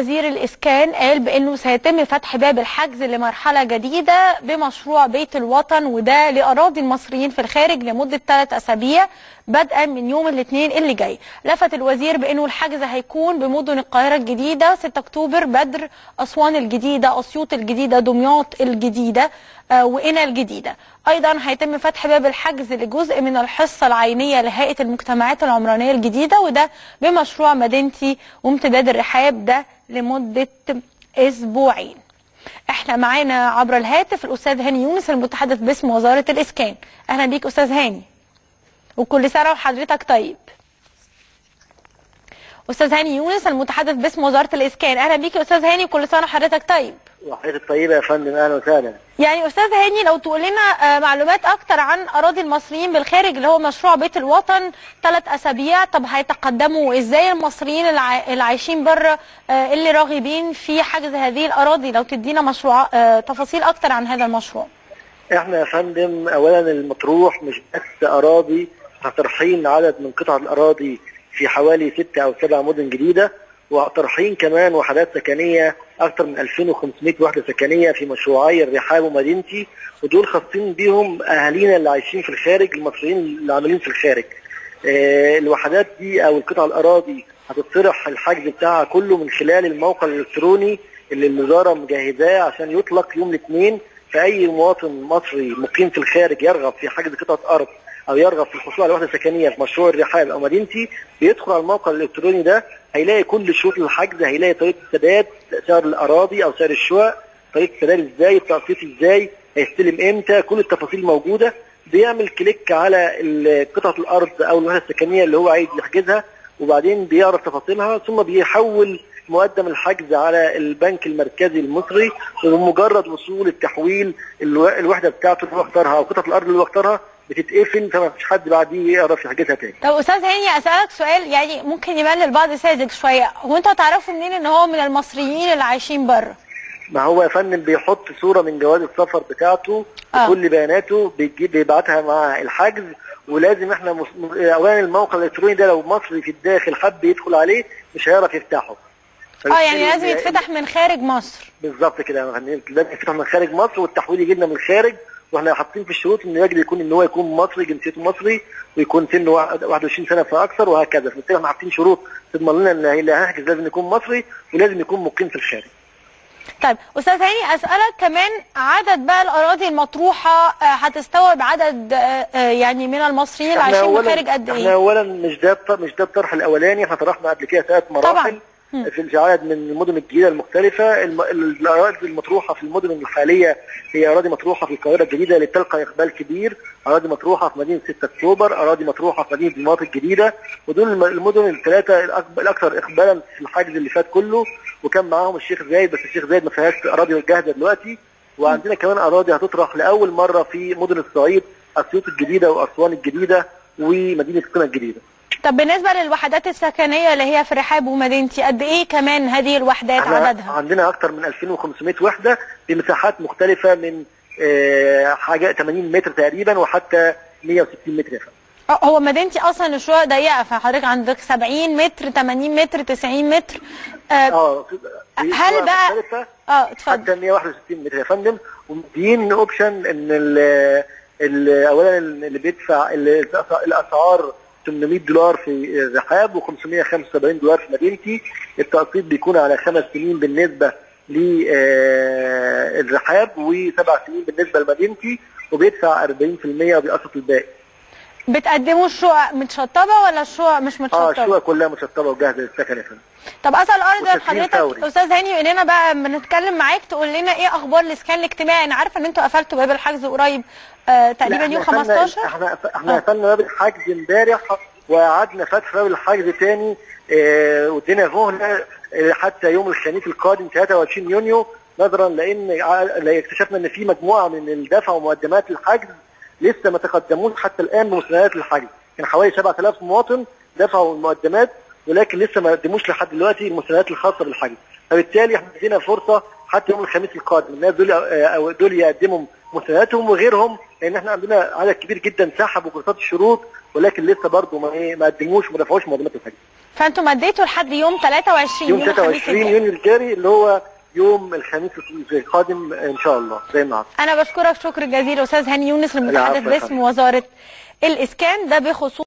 وزير الإسكان قال بأنه سيتم فتح باب الحجز لمرحلة جديدة بمشروع بيت الوطن وده لأراضي المصريين في الخارج لمدة ثلاث أسابيع بدءا من يوم الاثنين اللي جاي لفت الوزير بأنه الحجز هيكون بمدن القاهرة الجديدة 6 أكتوبر بدر أسوان الجديدة أسيوط الجديدة دمياط الجديدة آه، وقنا الجديدة أيضا هيتم فتح باب الحجز لجزء من الحصة العينية لهيئة المجتمعات العمرانية الجديدة وده بمشروع مدينتي وامتداد الرحاب ده لمدة أسبوعين احنا معانا عبر الهاتف الأستاذ هاني يونس المتحدث باسم وزارة الإسكان أهلا بيك أستاذ هاني وكل سنة وحضرتك طيب أستاذ هاني يونس المتحدث باسم وزارة الإسكان أهلا بيك يا أستاذ هاني وكل سنة وحضرتك طيب وحضرتك طيبة يا فندم أهلا وسهلا يعني استاذ هاني لو تقول لنا آه، معلومات اكتر عن اراضي المصريين بالخارج اللي هو مشروع بيت الوطن ثلاث اسابيع طب هيتقدموا ازاي المصريين الع- اللي عايشين بره آه، اللي راغبين في حجز هذه الاراضي لو تدينا مشروع آه، تفاصيل اكتر عن هذا المشروع احنا يا فندم أولا المطروح مش بس أراضي احنا طرحين عدد من قطع الأراضي في حوالي ستة أو سبع مدن جديدة وطرحين كمان وحدات سكنية أكثر من 2500 وحدة سكنية في مشروعي الرحاب ومدينتي ودول خاصين بيهم أهالينا اللي عايشين في الخارج المصريين اللي عاملين في الخارج آه، الوحدات دي أو القطع الأراضي هتطرح الحجز بتاعها كله من خلال الموقع الإلكتروني اللي الوزارة مجهزاه عشان يطلق يوم الاثنين فأي مواطن مصري مقيم في الخارج يرغب في حجز قطعة أرض أو يرغب في الحصول على وحدة سكنية في مشروع الرحاب أو مدينتي بيدخل على الموقع الإلكتروني ده هيلاقي كل شروط الحجز هيلاقي طريقة السداد سعر الأراضي أو سعر الشقق طريقة السداد إزاي التقسيط إزاي هيستلم إمتى كل التفاصيل موجودة بيعمل كليك على ال- قطعة الأرض أو الوحدة السكنية اللي هو عايز يحجزها وبعدين بيعرف تفاصيلها ثم بيحول مقدم الحجز على البنك المركزي المصري وبمجرد وصول التحويل الو- الوحده بتاعته اللي هو اختارها او قطعه الارض اللي هو اختارها بتتقفل فما فيش حد بعديه يعرف يحجزها تاني. طب استاذ هاني اسالك سؤال يعني ممكن يبان للبعض ساذج شويه هو انتوا هتعرفوا منين ان هو من المصريين اللي عايشين بره ما هو يا فندم بيحط صوره من جواز السفر بتاعته آه. بكل بياناته بيجيب بيبعتها مع الحجز ولازم احنا مس... اولا الموقع الالكتروني ده لو مصري في الداخل حب يدخل عليه مش هيعرف يفتحه. اه يعني لازم فبالتالي- يتفتح من خارج مصر بالظبط كده يا فندم لازم يفتح من خارج مصر والتحويل يجي لنا من الخارج واحنا حاطين في الشروط انه يجب يكون ان هو يكون مصري جنسيته مصري ويكون سنه واحد- 21 سنه فاكثر وهكذا فبالتالي احنا حاطين شروط تضمن لنا ان اللي هيحجز لازم يكون مصري ولازم يكون مقيم في الخارج. طيب استاذ هاني اسالك كمان عدد بقى الاراضي المطروحه آه، هتستوعب عدد آه، آه، يعني من المصريين اللي احنا عايشين اولا بالخارج قد احنا ايه اولا مش ده الط- مش ده الطرح الاولاني احنا طرحنا قبل كده ثلاث مراحل مم. في في عدد من المدن الجديده المختلفه الم- الاراضي المطروحه في المدن الحاليه هي اراضي مطروحه في القاهره الجديده اللي بتلقى اقبال كبير اراضي مطروحه في مدينه 6 اكتوبر اراضي مطروحه في مدينه دمياط الجديده ودول الم- المدن الثلاثه الأكب- الاكثر اقبالا في الحجز اللي فات كله وكان معاهم الشيخ زايد بس الشيخ زايد ما فيهاش اراضي جاهزه دلوقتي وعندنا كمان اراضي هتطرح لاول مره في مدن الصعيد اسيوط الجديده واسوان الجديده ومدينه قنا الجديده طب بالنسبه للوحدات السكنيه اللي هي في الرحاب ومدينتي قد ايه كمان هذه الوحدات احنا عددها عندنا اكثر من 2500 وحده بمساحات مختلفه من آه، حاجه 80 متر تقريبا وحتى 160 متر يا فندم. آه، هو مدينتي اصلا الشقق ضيقه فحضرتك عندك 70 متر 80 متر 90 متر آه اه هل بقى- مختلفة اه اتفضل حتى 161 متر يا فندم ومدين اوبشن ان ال ال اولا اللي بيدفع ال- الاسعار 800 دولار في الرحاب و575 دولار في مدينتي التقسيط بيكون على خمس سنين بالنسبه للرحاب وسبع سنين بالنسبه لمدينتي وبيدفع 40% وبيقسط الباقي بتقدموا الشقق متشطبه ولا الشقق مش اه متشطبه الشقق كلها مشطبه وجاهزه للسكن يا فندم طب اسال ارض وتسليم حضرتك فوري. استاذ هاني اننا بقى بنتكلم معاك تقول لنا ايه اخبار الاسكان الاجتماعي انا عارفه ان انتوا قفلتوا باب الحجز قريب آه تقريبا لا، يوم احنا قفلنا- 15 احنا احنا قفلنا باب الحجز امبارح وقعدنا فتح باب الحجز تاني اه وادينا مهله اه حتى يوم الخميس القادم 23 يونيو نظرا لان ع- لا اكتشفنا ان في مجموعه من الدفع ومقدمات الحجز لسه ما تقدموش حتى الان بمستندات الحجز كان حوالي 7000 مواطن دفعوا المقدمات ولكن لسه ما قدموش لحد دلوقتي المستندات الخاصه بالحجز فبالتالي احنا ادينا فرصه حتى يوم الخميس القادم الناس دول اه، او دول يقدموا مستنداتهم وغيرهم لان احنا عندنا عدد كبير جدا سحبوا كورسات الشروط ولكن لسه برضه ما ايه ما قدموش وما دفعوش مقدمات الحجز فانتم مديتوا لحد يوم 23 يوم الخميس 23 الجاي. يونيو الجاري اللي هو يوم الخميس القادم ان شاء الله زي النهارده انا بشكرك شكر جزيل استاذ هاني يونس المتحدث العفو يا باسم وزاره الاسكان ده بخصوص